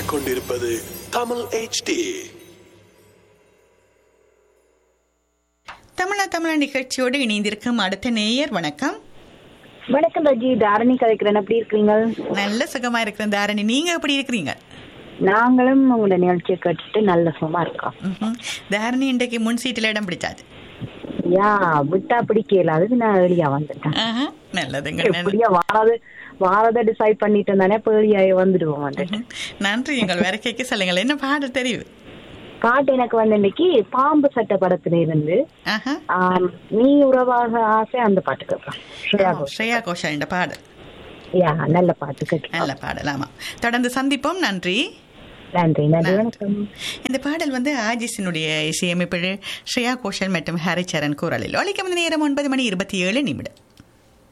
கேட்டுக்கொண்டிருப்பது தமிழ் HD தமிழா தமிழா நிகழ்ச்சியோடு இணைந்திருக்கும் அடுத்த நேயர் வணக்கம் வணக்கம் ரஜி தாரணி கதைக்கிறேன் எப்படி இருக்கீங்க நல்ல சுகமா இருக்கிற தாரணி நீங்க எப்படி இருக்கிறீங்க நாங்களும் உங்களோட நிகழ்ச்சியை கேட்டுட்டு நல்ல சுகமா இருக்கோம் ம்ஹும். தாரணி இன்றைக்கு முன் சீட்டில் இடம் பிடிச்சாது யா விட்டா பிடிக்கல அதுக்கு நான் ஏழியா வந்துட்டேன் ஆஹா, நல்லதுங்க நல்லது. எப்படியா வாரது வாரத டிசைட் பண்ணிட்டோம் தானே பேழியாய வந்துடுவோம் வந்துட்டு ம்ஹும். நன்றி எங்கள் வேற கேட்க சொல்லுங்கள் என்ன பாடல் தெரியுது பாட்டு எனக்கு வந்து இன்னைக்கு பாம்பு சட்ட படத்துல இருந்து ஆஹா ஆம், நீ உறவாக ஆசை அந்த பாட்டு கேட்பேன் ஸ்ரேயா கோஷல். ஸ்ரேயா கோஷா இந்த பாடல் யா நல்ல பாட்டு கேட்கலாம் நல்ல பாடல் ஆமா தொடர்ந்து சந்திப்போம் நன்றி நன்றி நன்றி வணக்கம் இந்த பாடல் வந்து ஆஜிஸினுடைய இசையமைப்பு ஸ்ரேயா கோஷல் மற்றும் ஹரிச்சரன் குரலில் ஒழிக்கும் நேரம் ஒன்பது மணி இருபத்தி ஏழு நிமிடம்